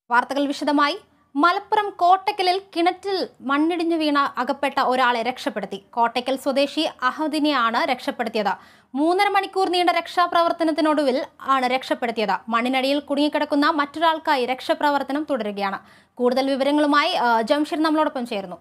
വാർത്തകൾ വിശദമായി മലപ്പുറം കോട്ടക്കലിൽ കിണറ്റിൽ മണ്ണിടിഞ്ഞു വീണ അകപ്പെട്ട ഒരാളെ രക്ഷപ്പെടുത്തി കോട്ടക്കൽ സ്വദേശി അഹദിനെയാണ് രക്ഷപ്പെടുത്തിയത് മൂന്നര മണിക്കൂർ നീണ്ട രക്ഷാപ്രവർത്തനത്തിനൊടുവിൽ ആണ് രക്ഷപ്പെടുത്തിയത് മണ്ണിനടിയിൽ കുടുങ്ങിക്കിടക്കുന്ന മറ്റൊരാൾക്കായി രക്ഷാപ്രവർത്തനം തുടരുകയാണ് കൂടുതൽ വിവരങ്ങളുമായി ആ, ജംഷീർ നമ്മളോടൊപ്പം ചേർന്നു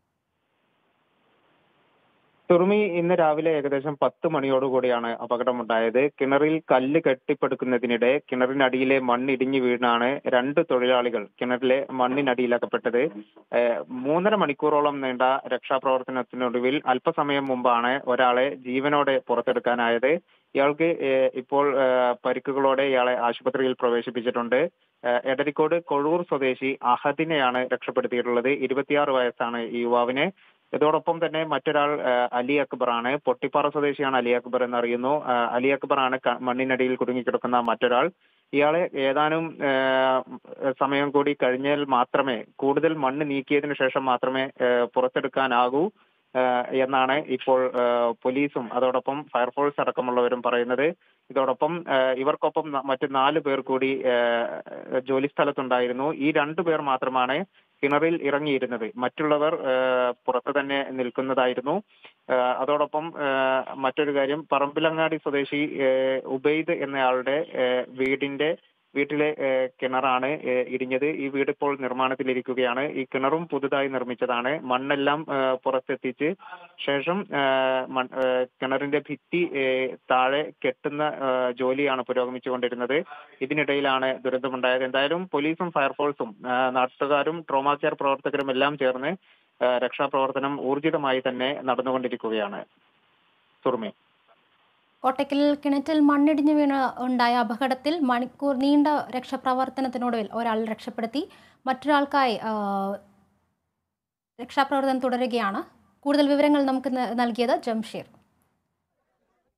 തുറുമി ഇന്ന് രാവിലെ ഏകദേശം പത്ത് മണിയോടുകൂടിയാണ് അപകടമുണ്ടായത് കിണറിൽ കല്ല് കെട്ടിപ്പടുക്കുന്നതിനിടെ കിണറിനടിയിലെ മണ്ണിടിഞ്ഞു വീണാണ് രണ്ട് തൊഴിലാളികൾ കിണറിലെ മണ്ണിനടിയിലകപ്പെട്ടത് ഏഹ് മൂന്നര മണിക്കൂറോളം നീണ്ട രക്ഷാപ്രവർത്തനത്തിനൊടുവിൽ അല്പസമയം മുമ്പാണ് ഒരാളെ ജീവനോടെ പുറത്തെടുക്കാനായത് ഇയാൾക്ക് ഏഹ് ഇപ്പോൾ ഏഹ് പരിക്കുകളോടെ ഇയാളെ ആശുപത്രിയിൽ പ്രവേശിപ്പിച്ചിട്ടുണ്ട് ഏഹ് എടരിക്കോട് കൊഴൂർ സ്വദേശി അഹദിനെയാണ് രക്ഷപ്പെടുത്തിയിട്ടുള്ളത് ഇരുപത്തിയാറ് വയസ്സാണ് ഈ യുവാവിന് ഇതോടൊപ്പം തന്നെ മറ്റൊരാൾ ആ, അലി അക്ബറാണ് പൊട്ടിപ്പാറ സ്വദേശിയാണ് അലി അക്ബർ എന്നറിയുന്നു ആ, അലി അക്ബറാണ് ക- മണ്ണിനടിയിൽ കുടുങ്ങിക്കിടക്കുന്ന മറ്റൊരാൾ ഇയാളെ ഏതാനും ആ, സമയം കൂടി കഴിഞ്ഞാൽ മാത്രമേ കൂടുതൽ മണ്ണ് നീക്കിയതിനു ശേഷം മാത്രമേ ആ, പുറത്തെടുക്കാനാകൂ ആ, എന്നാണ് ഇപ്പോൾ ആ, പോലീസും അതോടൊപ്പം ഫയർഫോഴ്സ് അടക്കമുള്ളവരും പറയുന്നത് ഇതോടൊപ്പം ആ, ഇവർക്കൊപ്പം ന- മറ്റ് നാല് പേർ കൂടി ആ, ജോലി സ്ഥലത്തുണ്ടായിരുന്നു ഈ രണ്ടു പേർ മാത്രമാണ് കിണറിൽ ഇറങ്ങിയിരുന്നത് മറ്റുള്ളവർ ആ, പുറത്ത് തന്നെ നിൽക്കുന്നതായിരുന്നു ആ, അതോടൊപ്പം ആ, മറ്റൊരു കാര്യം പറമ്പിലങ്ങാടി സ്വദേശി ആ, ഉബൈദ് എന്നയാളുടെ ആ, വീടിന്റെ വീട്ടിലെ ആ, കിണറാണ് ആ, ഇടിഞ്ഞത് ഈ വീട് ഇപ്പോൾ നിർമ്മാണത്തിലിരിക്കുകയാണ് ഈ കിണറും പുതുതായി നിർമ്മിച്ചതാണ് മണ്ണെല്ലാം ആ, പുറത്തെത്തിച്ച് ശേഷം ആ, മൺ- ആ, കിണറിന്റെ ഭിത്തി ആ, താഴെ കെട്ടുന്ന ആ, ജോലിയാണ് പുരോഗമിച്ചുകൊണ്ടിരുന്നത് ഇതിനിടയിലാണ് ദുരന്തമുണ്ടായത് എന്തായാലും പോലീസും ഫയർഫോഴ്സും ആ, നാട്ടുകാരും ട്രോമാ കെയർ പ്രവർത്തകരും എല്ലാം ചേർന്ന് ആ, രക്ഷാപ്രവർത്തനം ഊർജിതമായി തന്നെ നടന്നുകൊണ്ടിരിക്കുകയാണ് സുർമി കോട്ടക്കൽ കിണറ്റിൽ മണ്ണിടിഞ്ഞു വീണ് ഉണ്ടായ അപകടത്തിൽ മണിക്കൂർ നീണ്ട രക്ഷാപ്രവർത്തനത്തിനൊടുവിൽ ഒരാൾ രക്ഷപ്പെടുത്തി മറ്റൊരാൾക്കായി ആ, രക്ഷാപ്രവർത്തനം തുടരുകയാണ് കൂടുതൽ വിവരങ്ങൾ നമുക്ക് ന- നൽകിയത് ജംഷീർ